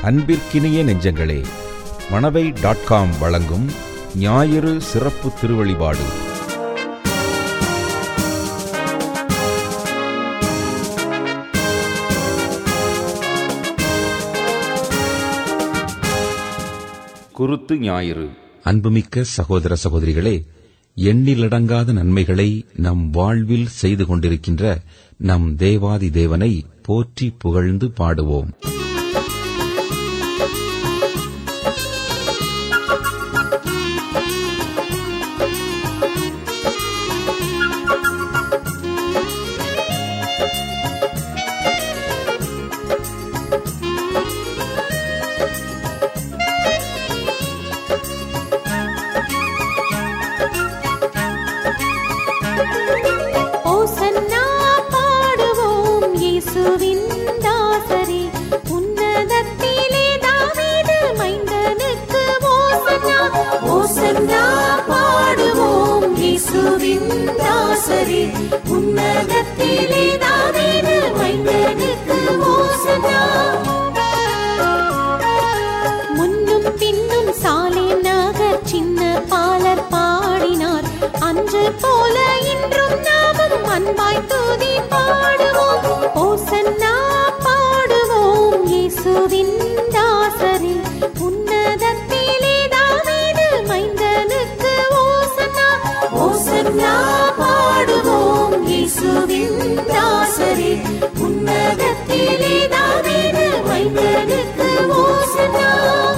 அன்பிற்கினிய நெஞ்சங்களே Manavai dot com வழங்கும் ஞாயிறு சிறப்பு திருவழிபாடு குருத்து ஞாயிறு அன்புமிக்க சகோதர சகோதரிகளே எண்ணிலடங்காத நன்மைகளை நம் வாழ்வில் செய்து கொண்டிருக்கின்ற நம் தேவாதி தேவனை போற்றி புகழ்ந்து பாடுவோம் ஓசன்னா பாடுவோம் இயேசுவின் தாசரே உன்னதத்திலே தாவீது மைந்தனுக்கு ஓசன்னா ஓசன்னா பாடுவோம் இயேசுவின் தாசரே உன்னதத்திலே தாவீது மைந்தனுக்கு ஓசன்னா முன்னும் பின்னும் சாலை நகர் சின்ன பாலர் பாடினார் அன்று போல இன்றும் நாமும் அன்பாய் தூதி பாடுவோம் ஓசன்னா பாடுவோம் இயேசுவின் தாசரே உன்னதத்திலே தாவீது மைந்தனுக்கு ஓசன்னா ஓசன்னா பாடுவோம் இயேசுவின் தாசரே உன்னதத்திலே தாவீது மைந்தனுக்கு ஓசன்னா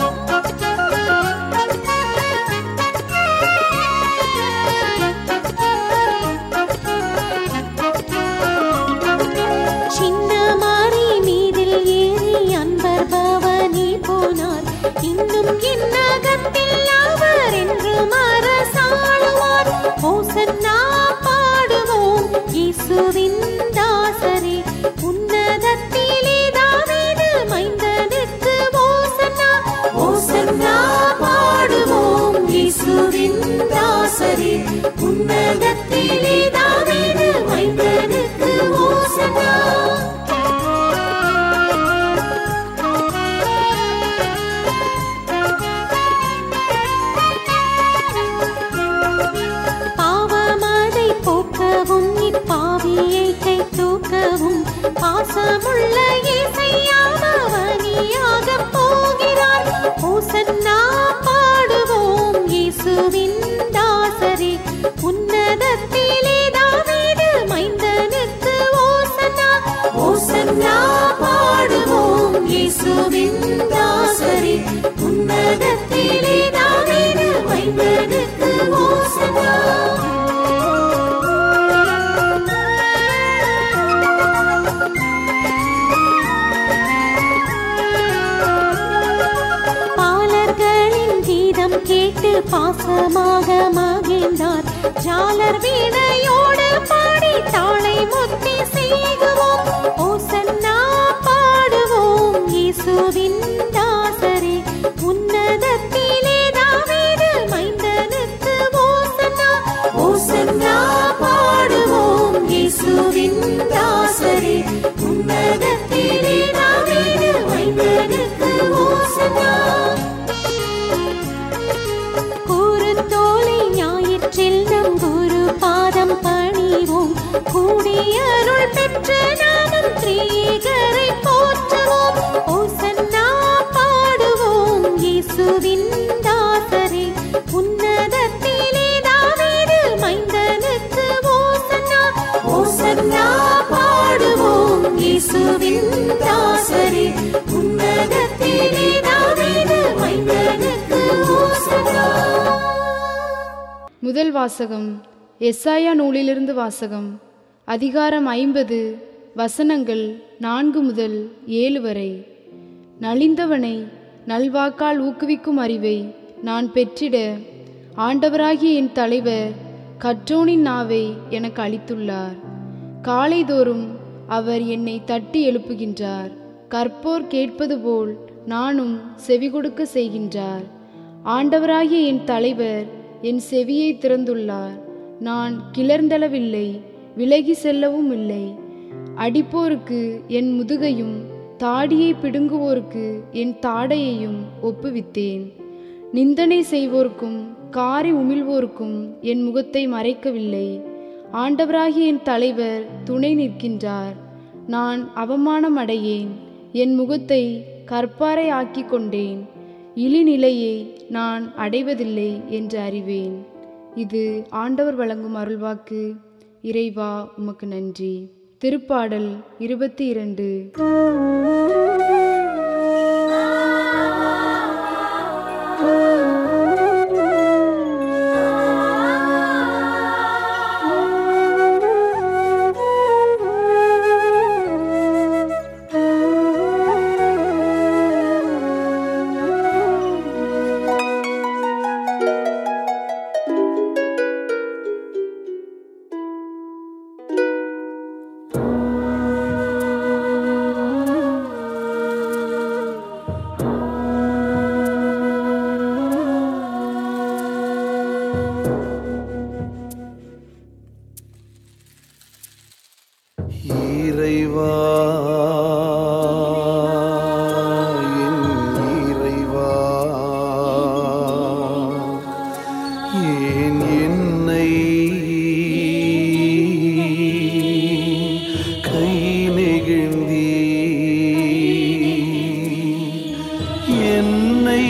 சின்ன மாறி மீதில் ஏறி அன்பர் பவனி போனார் இன்னும் என்னகத்தில் அவர் என்று மரசாளுவார் ஓசன்னா பாடுவோம் இயேசுவின் தாசரே உன்னதத்திலே தாவீது மைந்தனுக்கு ஓசன்னா ஓசன்னா பாடுவோம் இயேசுவின் தாசரே உன்னதத்திலே தாவீது மைந்தனுக்கு ஓசன்னா பாவமதை போக்கவும் இப்பாவியை கை தூக்கவும் பாசமுள்ள இசையாமவனியாக போகிறார் ஓசன்னா பாடுவோம் இயேசுவின் தாசரே உன்னதத்திலே தாவீது மைந்தனுக்கு ஓசன்னா ஓசன்னா பாடுவோம் இயேசுவின் தாசரே உன்னதத்திலே தாவீது மைந்தனுக்கு ஓசன்னா பாலர்களின் கீதம் கேட்டு பாசமாக மகிழ்ந்தார் ஜாலர் வீணையோடு பாடி தாளை முத்தி செய்குவோம் ஓசன்னா பாடுவோம் இயேசுவின் தாசரே உன்னதத்திலே தாவீது மைந்தனுக்கு ஓசன்னா ஓசன்னா பாடுவோம் இயேசுவின் தாசரே உன்னதத்திலே தாவீது மைந்தனுக்கு ஓசன்னா கூறுத்தோலை ஞாயிற்றில் நம் குரு பாதம் பணிவோம் கூடியருள் பெற்ற நாமம் திரீகரை போற்றுவோம் ஓசன்னா பாடுவோம் இயேசுவின் தாசரே உன்னதத்திலே தாவீது மைந்தனுக்கு ஓசன்னா ஓசன்னா பாடுவோம் இயேசுவின் தாசரே உன்னதத்திலே தாவீது மைந்தனுக்கு ஓசன்னா முதல் வாசகம் எஸ்ஐயா நூலிலிருந்து வாசகம் அதிகாரம் ஐம்பது வசனங்கள் நான்கு முதல் ஏழு வரை நலிந்தவனை நல்வாக்கால் ஊக்குவிக்கும் அறிவை நான் பெற்றிட ஆண்டவராகிய என் தலைவர் கற்றோனின் நாவை எனக்கு அளித்துள்ளார் காலைதோறும் அவர் என்னை தட்டி எழுப்புகின்றார் கற்போர் கேட்பது போல் நானும் செவி கொடுக்க செய்கின்றார் ஆண்டவராகிய என் தலைவர் என் செவியை திறந்துள்ளார் நான் கிளர்ந்தளவில்லை விலகி செல்லவும் இல்லை அடிப்போருக்கு என் முதுகையும் தாடியை பிடுங்குவோருக்கு என் தாடையையும் ஒப்புவித்தேன் நிந்தனை செய்வோருக்கும் காரி உமிழ்வோருக்கும் என் முகத்தை மறைக்கவில்லை ஆண்டவராகிய என் தலைவர் துணை நிற்கின்றார் நான் அவமானம் அடையேன் என் முகத்தை கற்பாரை ஆக்கிக் கொண்டேன் இழிநிலையை நான் அடைவதில்லை என்று அறிவேன் இது ஆண்டவர் வழங்கும் அருள்வாக்கு இறைவா உமக்கு நன்றி திருப்பாடல் இருபத்தி இரண்டு இறைவா என் இறைவா ஏன் என்னை கை நெகிழ்ந்தீ என்னை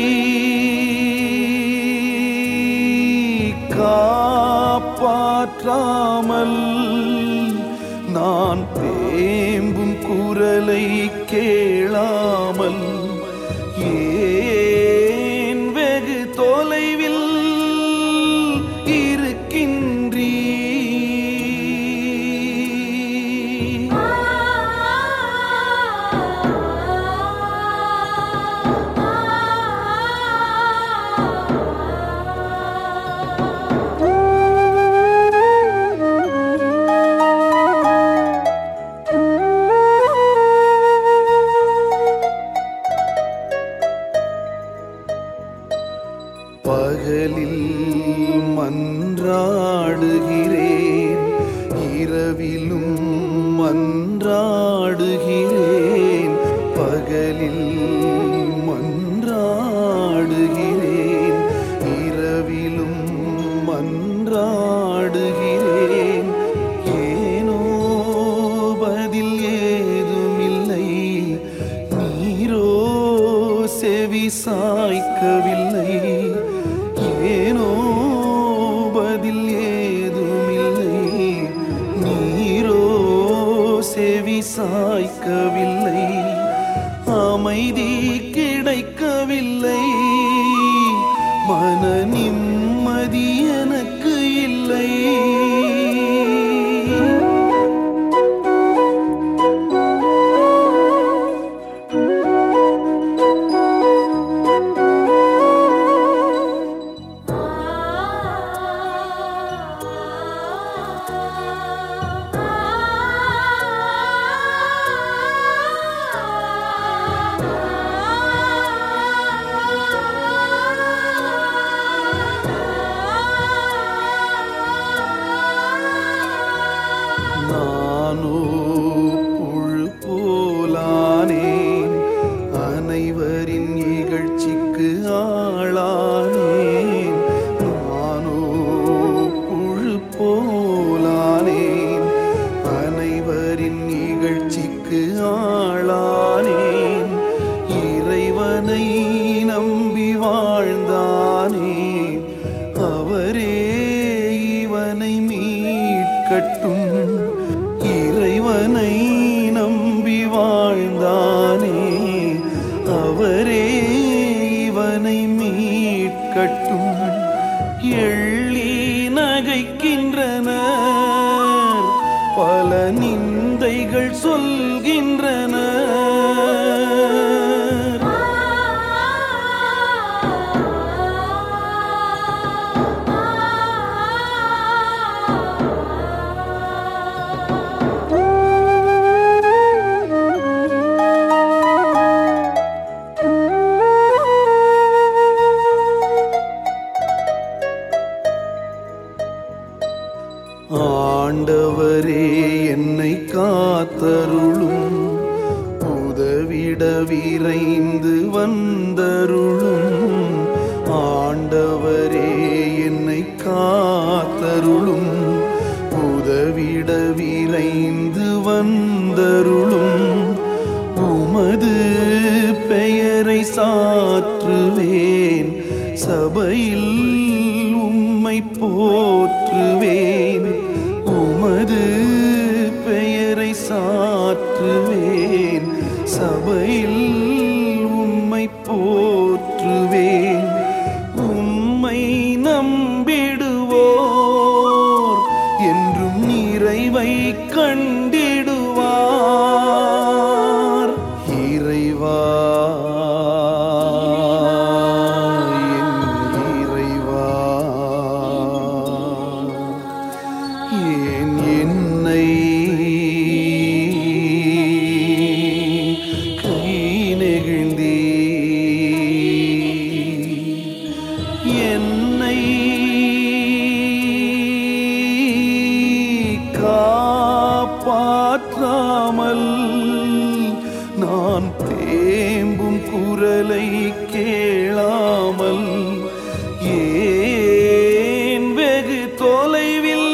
காப்பாற்றாமல் நான் தேம்பும் குரலை கேளாமல் ஏன் வெகு தொலைவில் இருக்கின்றீ பகலில் மன்றாடுகிறேன் இரவிலும் மன்றாடுகிறேன் பகலில் மன்றாடுகிறேன் இரவிலும் மன்றாடுகிறேன் ஏனோ பதில் ஏதுமில்லை நீரோ செவி சாய்க்கவில்லை ஏனோ பதில் ஏதுமில்லை நீரோ செவி சாய்க்கவில்லை அமைதி கிடைக்கவில்லை மன நிம்மதி எனக்கு இல்லை நானோ புழு போலானேன் அனைவரின் இகழ்ச்சிக்கு ஆளானேன் நானோ புழு போலானேன் அனைவரின் இகழ்ச்சிக்கு ஆளானேன் இறைவனை நம்பி வாழ்ந்தானேன் அவரே இவனை மீட்கட்டும் இறைவனை நம்பி வாழ்ந்தானே அவரே இவனை மீட்கட்டும் எள்ளி நகைக்கின்றனர் பல நிந்தைகள் சொல்கின்றனர் ஆண்டவரே என்னை காத்தருளும் விரைந்து வந்தருளும் ஆண்டவரே என்னை காத்தருளும் உதவிட விரைந்து வந்தருளும் உமது பெயரை சாற்றுவேன் சபையில் உம்மை போற்றுவேன் உமது பெயரை சாற்றுவேன் சபையில் உம்மை போற்றுவேன் உம்மை நம்பிடுவோர் என்றும் நிறைவை கண்டிடுவார் இறைவா என் இறைவா ஏன் என்னை கை நெகிழ்ந்தீ என்னை காப்பாற்றாமல் நான் தேம்பும் குரலை கேளாமல் ஏன் வெகு தொலைவில்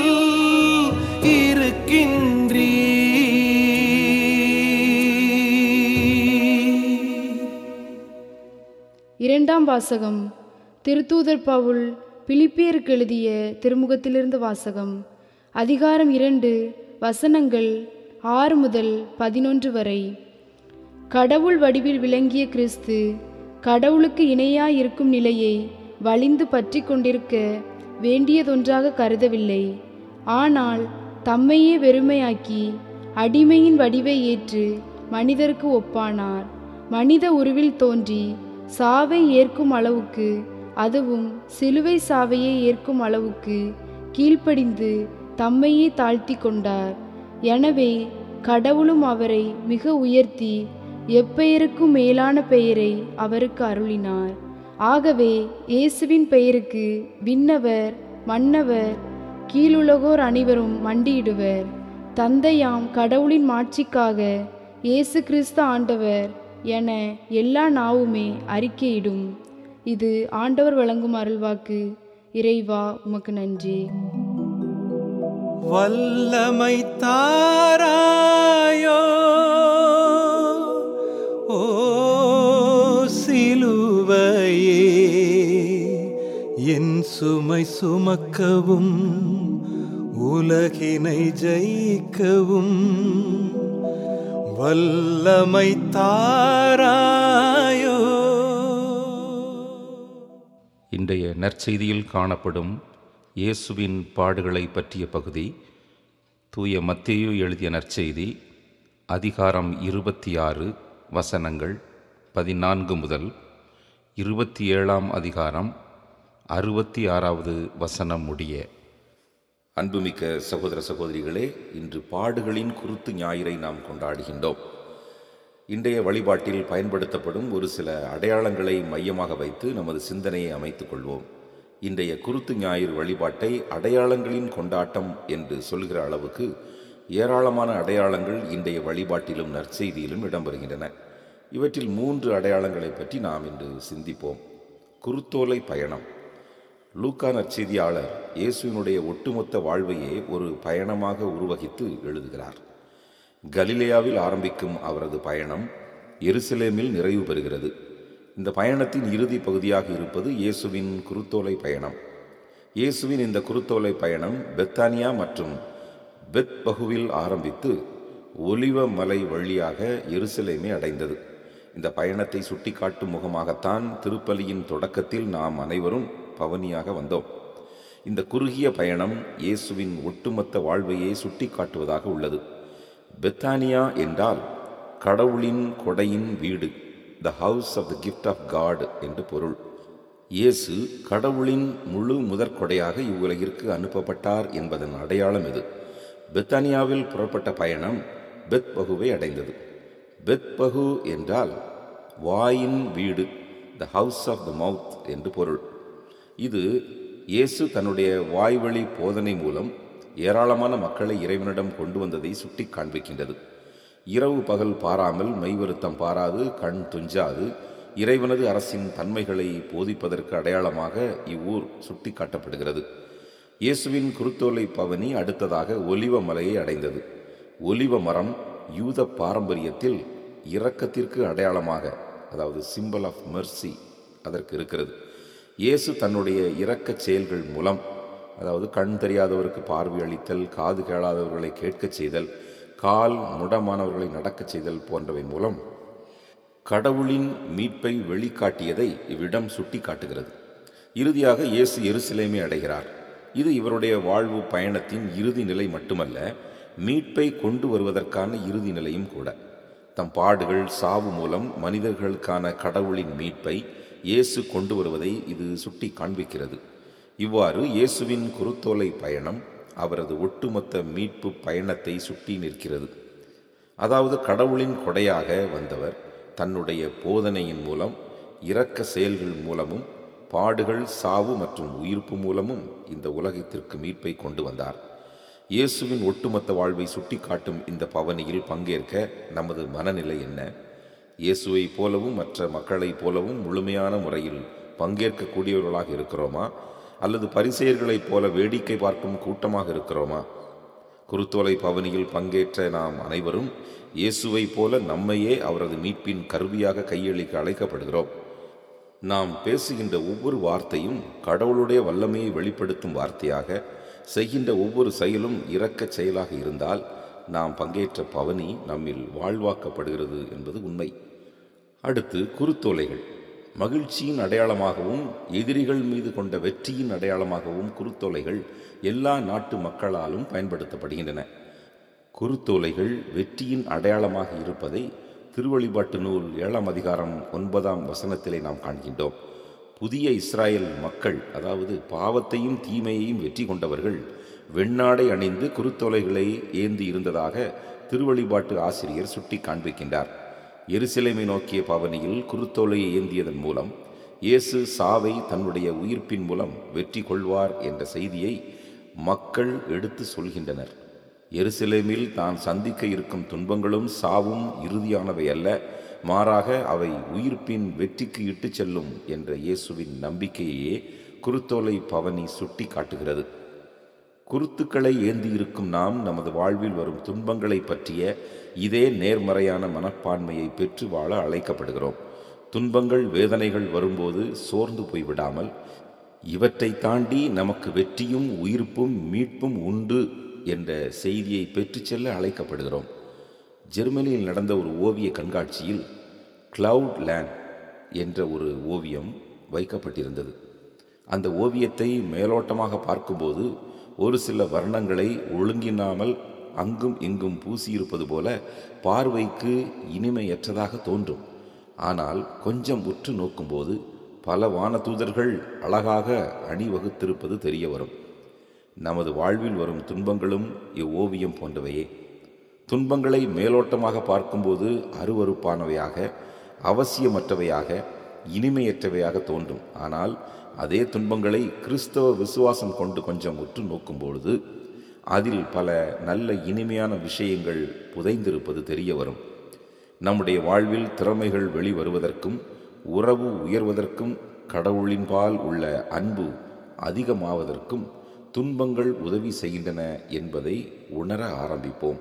இருக்கின்றீ இரண்டாம் வாசகம் திருத்தூதர் பவுல் பிலிப்பியருக்கு எழுதிய திருமுகத்திலிருந்து வாசகம் அதிகாரம் இரண்டு வசனங்கள் ஆறு முதல் பதினொன்று வரை கடவுள் வடிவில் விளங்கிய கிறிஸ்து கடவுளுக்கு இணையாயிருக்கும் நிலையை வலிந்து பற்றி கொண்டிருக்க வேண்டியதொன்றாக கருதவில்லை ஆனால் தம்மையே வெறுமையாக்கி அடிமையின் வடிவை ஏற்று மனிதருக்கு ஒப்பானார் மனித உருவில் தோன்றி சாவை ஏற்கும் அளவுக்கு அதுவும் சிலுவை சாவையே ஏற்கும் அளவுக்கு கீழ்ப்படிந்து தம்மையே தாழ்த்தி கொண்டார் எனவே கடவுளும் அவரை மிக உயர்த்தி எப்பெயருக்கும் மேலான பெயரை அவருக்கு அருளினார் ஆகவே இயேசுவின் பெயருக்கு விண்ணவர் மன்னவர் கீழுலகோர் அனைவரும் மண்டியிடுவர் தந்தையாம் கடவுளின் மாட்சிக்காக இயேசு கிறிஸ்து ஆண்டவர் என எல்லா நாவுமே அறிக்கையிடும் இது ஆண்டவர் வழங்கும் அருள்வாக்கு இறைவா உமக்கு நன்றி வல்லமை தாராயோ ஓ சிலுவையே என் சுமை சுமக்கவும் உலகினை ஜெயிக்கவும் வல்லமை தாராயோ இன்றைய நற்செய்தியில் காணப்படும் இயேசுவின் பாடுகளை பற்றிய பகுதி தூய மத்தேயு எழுதிய நற்செய்தி அதிகாரம் இருபத்தி ஆறு வசனங்கள் பதினான்கு முதல் இருபத்தி ஏழாம் அதிகாரம் அறுபத்தி ஆறாவது வசனம் முடிய அன்புமிக்க சகோதர சகோதரிகளே இன்று பாடுகளின் குருத்து ஞாயிறை நாம் கொண்டாடுகின்றோம் இன்றைய வழிபாட்டில் பயன்படுத்தப்படும் ஒரு சில அடையாளங்களை மையமாக வைத்து நமது சிந்தனையை அமைத்துக் கொள்வோம் இன்றைய குருத்து ஞாயிறு வழிபாட்டை அடையாளங்களின் கொண்டாட்டம் என்று சொல்கிற அளவுக்கு ஏராளமான அடையாளங்கள் இன்றைய வழிபாட்டிலும் நற்செய்தியிலும் இடம்பெறுகின்றன இவற்றில் மூன்று அடையாளங்களை பற்றி நாம் இன்று சிந்திப்போம் குருத்தோலை பயணம் லூக்கா நற்செய்தியாளர் இயேசுவினுடைய ஒட்டுமொத்த வாழ்வையே ஒரு பயணமாக உருவகித்து எழுதுகிறார் கலிலேயாவில் ஆரம்பிக்கும் அவரது பயணம் எருசலேமில் நிறைவு பெறுகிறது இந்த பயணத்தின் இறுதி பகுதியாக இருப்பது இயேசுவின் குருத்தோலை பயணம் இயேசுவின் இந்த குருத்தோலை பயணம் பெத்தானியா மற்றும் பெத் பகுவில் ஆரம்பித்து ஒலிவ மலை வழியாக எருசலேமை அடைந்தது இந்த பயணத்தை சுட்டிக்காட்டும் முகமாகத்தான் திருப்பலியின் தொடக்கத்தில் நாம் அனைவரும் பவனியாக வந்தோம் இந்த குறுகிய பயணம் இயேசுவின் ஒட்டுமொத்த வாழ்வையே சுட்டிக்காட்டுவதாக உள்ளது பெத்தானியா என்றால் கடவுளின் கொடையின் வீடு the house of the gift of God என்று பொருள் இயேசு கடவுளின் முழு முதற்கொடையாக இவ்வுலகிற்கு அனுப்பப்பட்டார் என்பதன் அடையாளம் இது பெத்தானியாவில் புறப்பட்ட பயணம் பெத் பகுவை அடைந்தது பெத் பகு என்றால் வாயின் வீடு த ஹவுஸ் ஆஃப் த மவுத் என்று பொருள் இது இயேசு தன்னுடைய வாய்வழி போதனை மூலம் ஏராளமான மக்களை இறைவனிடம் கொண்டு வந்ததை சுட்டி காண்பிக்கின்றது இரவு பகல் பாராமல் மெய்வருத்தம் பாராது கண் துஞ்சாது இறைவனது அரசின் தன்மைகளை போதிப்பதற்கு அடையாளமாக இவ்வூர் சுட்டி காட்டப்படுகிறது இயேசுவின் குருத்தோலை பவனி அடுத்ததாக ஒலிவ மலையை அடைந்தது ஒலிவ மரம் யூத பாரம்பரியத்தில் இரக்கத்திற்கு அடையாளமாக அதாவது சிம்பல் ஆஃப் மெர்சி அதற்கு இருக்கிறது இயேசு தன்னுடைய இரக்கச் செயல்கள் மூலம் அதாவது கண் தெரியாதவருக்கு பார்வை அளித்தல் காது கேளாதவர்களை கேட்கச் செய்தல் கால் முடமானவர்களை நடக்கச் செய்தல் போன்றவை மூலம் கடவுளின் மீட்பை வெளிக்காட்டியதை இவ்விடம் சுட்டி காட்டுகிறது இறுதியாக இயேசு எருசலேமை அடைகிறார் இது இவருடைய வாழ்வு பயணத்தின் இறுதி நிலை மட்டுமல்ல மீட்பை கொண்டு வருவதற்கான இறுதி நிலையும் கூட தம் பாடுகள் சாவு மூலம் மனிதர்களுக்கான கடவுளின் மீட்பை இயேசு கொண்டு வருவதை இது சுட்டி காண்பிக்கிறது இவ்வாறு இயேசுவின் குருத்தோலை பயணம் அவரது ஒட்டுமொத்த மீட்பு பயணத்தை சுட்டி நிற்கிறது அதாவது கடவுளின் கொடையாக வந்தவர் தன்னுடைய போதனையின் மூலம் இரக்க செயல்கள் மூலமும் பாடுகள் சாவு மற்றும் உயிர்ப்பு மூலமும் இந்த உலகத்திற்கு மீட்பை கொண்டு வந்தார் இயேசுவின் ஒட்டுமொத்த வாழ்வை சுட்டிக்காட்டும் இந்த பவனியில் பங்கேற்க நமது மனநிலை என்ன இயேசுவைப் போலவும் மற்ற மக்களைப் போலவும் முழுமையான முறையில் பங்கேற்கக்கூடியவர்களாக இருக்கிறோமா அல்லது பரிசெயர்களைப் போல வேடிக்கை பார்க்கும் கூட்டமாக இருக்கிறோமா குருத்தோலை பவனியில் பங்கேற்ற நாம் அனைவரும் இயேசுவைப் போல நம்மையே அவரது மீட்பின் கருவியாக கையளிக்க அழைக்கப்படுகிறோம் நாம் பேசுகின்ற ஒவ்வொரு வார்த்தையும் கடவுளுடைய வல்லமையை வெளிப்படுத்தும் வார்த்தையாக செய்கின்ற ஒவ்வொரு செயலும் இரக்கச் செயலாக இருந்தால் நாம் பங்கேற்ற பவனி நம்மில் வாழ்வாக்கப்படுகிறது என்பது உண்மை அடுத்து குருத்தோலைகள் மகிழ்ச்சியின் அடையாளமாகவும் எதிரிகள் மீது கொண்ட வெற்றியின் அடையாளமாகவும் குருத்தோலைகள் எல்லா நாட்டு மக்களாலும் பயன்படுத்தப்படுகின்றன குருத்தோலைகள் வெற்றியின் அடையாளமாக இருப்பதை திருவழிபாட்டு நூல் ஏழாம் அதிகாரம் ஒன்பதாம் வசனத்திலே நாம் காண்கின்றோம் புதிய இஸ்ராயல் மக்கள் அதாவது பாவத்தையும் தீமையையும் வெற்றி கொண்டவர்கள் வெண்ணாடை அணிந்து குருத்தோலைகளை ஏந்தி இருந்ததாக திருவழிபாட்டு ஆசிரியர் சுட்டி காண்பிக்கின்றார் எருசலேமை நோக்கிய பவனியில் குருத்தோலையை ஏந்தியதன் மூலம் இயேசு சாவை தன்னுடைய உயிர்ப்பின் மூலம் வெற்றி கொள்வார் என்ற செய்தியை மக்கள் எடுத்து சொல்கின்றனர் எருசலேமில் தான் சந்திக்க இருக்கும் துன்பங்களும் சாவும் இறுதியானவை அல்ல மாறாக அவை உயிர்ப்பின் வெற்றிக்கு இட்டுச் செல்லும் என்ற இயேசுவின் நம்பிக்கையையே குருத்தோலை பவனி சுட்டி காட்டுகிறது குருத்துக்களை ஏந்தி இருக்கும் நாம் நமது வாழ்வில் வரும் துன்பங்களை பற்றிய இதே நேர்மறையான மனப்பான்மையை பெற்று வாழ அழைக்கப்படுகிறோம் துன்பங்கள் வேதனைகள் வரும்போது சோர்ந்து போய்விடாமல் இவற்றை தாண்டி நமக்கு வெற்றியும் உயிர்ப்பும் மீட்பும் உண்டு என்ற செய்தியை பெற்றுச் செல்ல அழைக்கப்படுகிறோம் ஜெர்மனியில் நடந்த ஒரு ஓவிய கண்காட்சியில் கிளவுட் லேண்ட் என்ற ஒரு ஓவியம் வைக்கப்பட்டிருந்தது அந்த ஓவியத்தை மேலோட்டமாக பார்க்கும்போது ஒரு சில வர்ணங்களை ஒழுங்கினாமல் அங்கும் இங்கும் பூசியிருப்பது போல பார்வைக்கு இனிமையற்றதாக தோன்றும் ஆனால் கொஞ்சம் உற்று நோக்கும்போது பல வானதூதர்கள் அழகாக அணிவகுத்திருப்பது தெரிய வரும் நமது வாழ்வில் வரும் துன்பங்களும் இவ்வோவியம் போன்றவையே துன்பங்களை மேலோட்டமாக பார்க்கும்போது அருவருப்பானவையாக அவசியமற்றவையாக இனிமையற்றவையாக தோன்றும் ஆனால் அதே துன்பங்களை கிறிஸ்தவ விசுவாசம் கொண்டு கொஞ்சம் உற்று நோக்கும்பொழுது அதில் பல நல்ல இனிமையான விஷயங்கள் புதைந்திருப்பது தெரிய வரும் நம்முடைய வாழ்வில் திறமைகள் வெளிவருவதற்கும் உறவு உயர்வதற்கும் கடவுளின்பால் உள்ள அன்பு அதிகமாவதற்கும் துன்பங்கள் உதவி செய்கின்றன என்பதை உணர ஆரம்பிப்போம்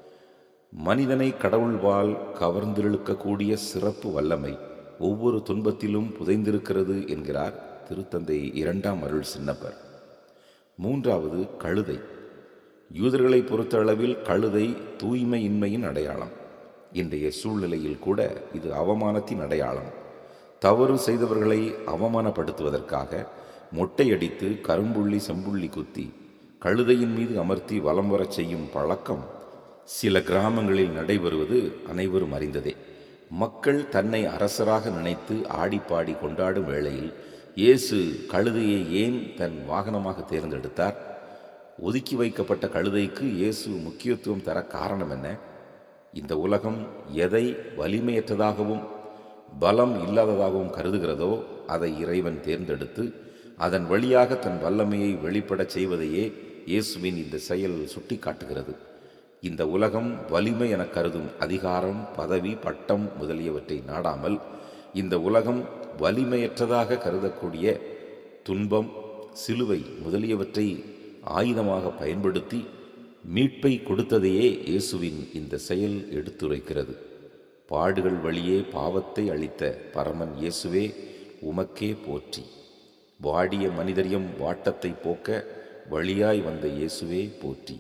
மனிதனை கடவுள்வால் கவர்ந்திழுக்கக்கூடிய சிறப்பு வல்லமை ஒவ்வொரு துன்பத்திலும் புதைந்திருக்கிறது என்கிறார் திருத்தந்தை இரண்டாம் அருள் சின்னப்பர் மூன்றாவது கழுதை யூதர்களை பொறுத்தளவில் கழுதை தூய்மையின்மையின் அடையாளம் இன்றைய சூழ்நிலையில் கூட இது அவமானத்தின் அடையாளம் தவறு செய்தவர்களை அவமானப்படுத்துவதற்காக மொட்டையடித்து கரும்புள்ளி செம்புள்ளி குத்தி கழுதையின் மீது அமர்த்தி வலம் வரச் செய்யும் பழக்கம் சில கிராமங்களில் நடைபெறுவது அனைவரும் அறிந்ததே மக்கள் தன்னை அரசராக நினைத்து ஆடிப்பாடி கொண்டாடும் வேளையில் இயேசு கழுதையை ஏன் தன் வாகனமாக தேர்ந்தெடுத்தார் ஒதுக்கி வைக்கப்பட்ட கழுதைக்கு இயேசு முக்கியத்துவம் தர காரணம் என்ன இந்த உலகம் எதை வலிமையற்றதாகவும் பலம் இல்லாததாகவும் கருதுகிறதோ அதை இறைவன் தேர்ந்தெடுத்து அதன் வழியாக தன் வல்லமையை வெளிப்படச் செய்வதையே இயேசுவின் இந்த செயல் சுட்டி காட்டுகிறது இந்த உலகம் வலிமை என கருதும் அதிகாரம் பதவி பட்டம் முதலியவற்றை நாடாமல் இந்த உலகம் வலிமையற்றதாக கருதக்கூடிய துன்பம் சிலுவை முதலியவற்றை ஆயுதமாக பயன்படுத்தி மீட்பை கொடுத்ததையே இயேசுவின் இந்த செயல் எடுத்துரைக்கிறது பாடுகள் வழியே பாவத்தை அளித்த பரமன் இயேசுவே உமக்கே போற்றி வாடிய மனிதரியம் வாட்டத்தை போக்க வழியாய் வந்த இயேசுவே போற்றி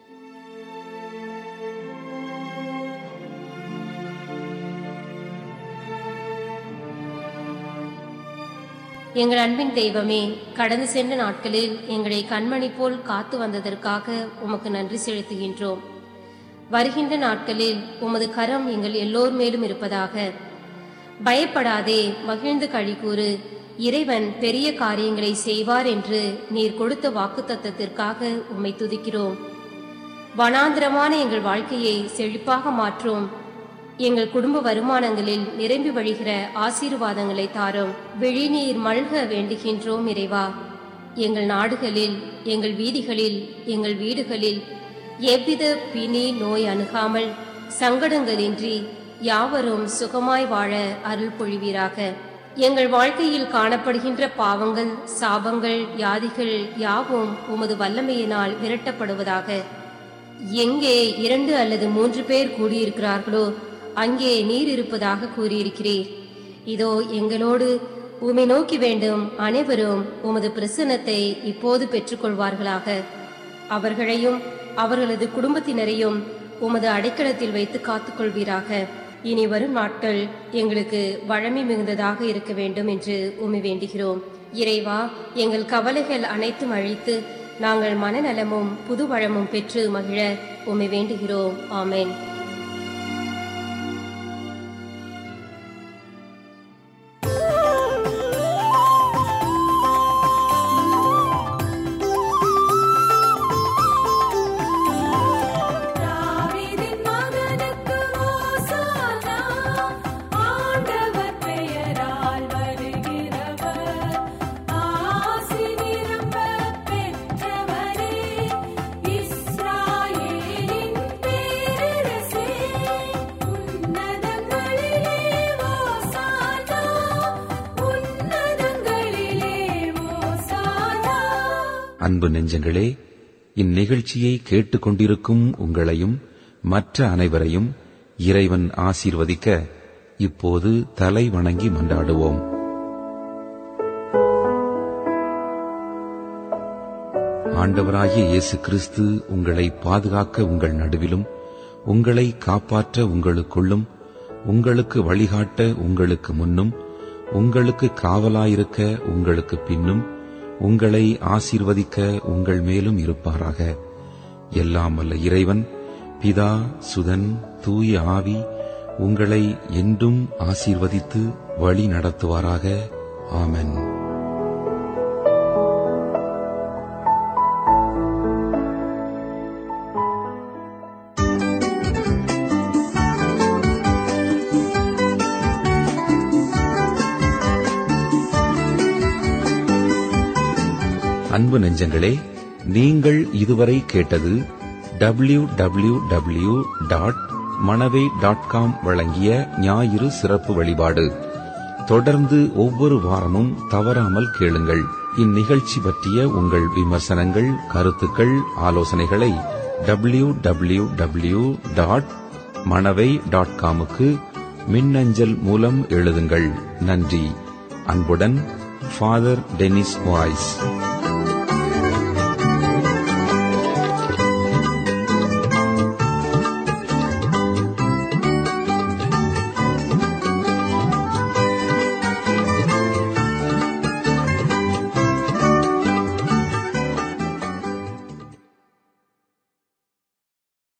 எங்கள் அன்பின் தெய்வமே கடந்து சென்ற நாட்களில் எங்களை கண்மணி போல் காத்து வந்ததற்காக உமக்கு நன்றி செலுத்துகின்றோம் வருகின்ற நாட்களில் உமது கரம் எங்கள் எல்லோர் மேலும் இருப்பதாக பயப்படாதே மகிழ்ந்து கழிகூறு இறைவன் பெரிய காரியங்களை செய்வார் என்று நீர் கொடுத்த வாக்குத்தத்தத்திற்காக உம்மை துதிக்கிறோம் வனாந்திரமான எங்கள் வாழ்க்கையை செழிப்பாக மாற்றும் எங்கள் குடும்ப வருமானங்களில் நிரம்பி வழிகிற ஆசீர்வாதங்களை தாரும் விழிநீர் மல்க வேண்டுகின்றோம் இறைவா எங்கள் நாடுகளில் எங்கள் வீதிகளில் எங்கள் வீடுகளில் எவ்வித பிணி நோய் அணுகாமல் சங்கடங்களின்றி யாவரும் சுகமாய் வாழ அருள் பொழிவீராக எங்கள் வாழ்க்கையில் காணப்படுகின்ற பாவங்கள் சாபங்கள் வியாதிகள் யாவும் உமது வல்லமையினால் விரட்டப்படுவதாக எங்கே இரண்டு அல்லது மூன்று பேர் கூடியிருக்கிறார்களோ அங்கே நீர் இருப்பதாக கூறியிருக்கிறீர் இதோ எங்களோடு உமை நோக்கி வேண்டும் அனைவரும் உமது பிரசன்னத்தை இப்போது பெற்றுக்கொள்வார்களாக அவர்களையும் அவர்களது குடும்பத்தினரையும் உமது அடைக்கலத்தில் வைத்து காத்துக்கொள்வீராக இனி வரும் நாட்கள் எங்களுக்கு வழமை மிகுந்ததாக இருக்க வேண்டும் என்று உமை வேண்டுகிறோம் இறைவா எங்கள் கவலைகள் அனைத்தும் அழித்து நாங்கள் மனநலமும் புது வளமும் பெற்று மகிழ உமை வேண்டுகிறோம் ஆமென் தாவீதின் மகனுக்கு ஓசானா ஆண்டவர் பெயரால் வருகிறவர் ஆசி நிரம்ப பெற்றவரே இஸ்ராயேலின் பேரரசே உன்னதங்களிலே ஓசானா உன்னதங்களிலே ஓசானா அன்பு நெஞ்சங்களே இந்நிகழ்ச்சியை கேட்டுக்கொண்டிருக்கும் உங்களையும் மற்ற அனைவரையும் இறைவன் ஆசீர்வதிக்க இப்போது தலை வணங்கி மன்றாடுவோம் ஆண்டவராகிய இயேசு கிறிஸ்து உங்களை பாதுகாக்க உங்கள் நடுவிலும் உங்களை காப்பாற்ற உங்களுக்குள்ளும் உங்களுக்கு வழிகாட்ட உங்களுக்கு முன்னும் உங்களுக்கு காவலாயிருக்க உங்களுக்கு பின்னும் உங்களை ஆசீர்வதிக்க உங்கள் மேலும் இருப்பாராக எல்லாம் வல்ல இறைவன் பிதா சுதன் தூய ஆவி உங்களை என்றும் ஆசீர்வதித்து வழி நடத்துவாராக ஆமென் அன்பு நெஞ்சங்களே நீங்கள் இதுவரை கேட்டது W W W dot Manavai dot com வழங்கிய ஞாயிறு சிறப்பு வழிபாடு தொடர்ந்து ஒவ்வொரு வாரமும் தவறாமல் கேளுங்கள் இந்நிகழ்ச்சி பற்றிய உங்கள் விமர்சனங்கள் கருத்துக்கள் ஆலோசனைகளை W W W dot Manavai dot காமுக்கு மின்னஞ்சல் மூலம் எழுதுங்கள் நன்றி அன்புடன் ஃபாதர் டெனிஸ் வாய்ஸ்